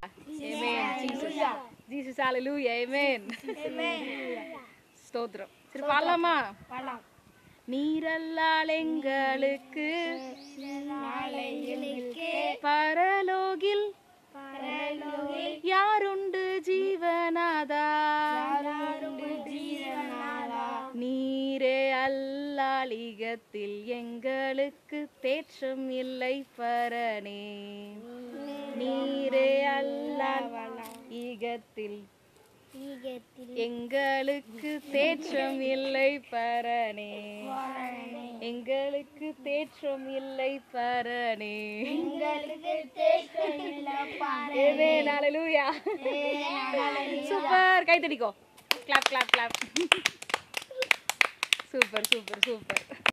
Amen. Jesus. Jesus. Hallelujah. Amen. ஸ்தோத்திரம் சரி பாடலாமா நீரல்லால் எங்களுக்கு பரலோகில் யாருண்டு ஜீவனாதா நீரே அல்லாலிகத்தில் எங்களுக்கு தேற்றம் இல்லை பரனே நீரே அல்லால் ஈகத்தில் எங்களுக்கு தேற்றம் இல்லை பரனே எங்களுக்கு தேற்றம் இல்லை பரனே Amen. Hallelujah. சூப்பர் கை தட்டிக்கோ clap clap clap super super super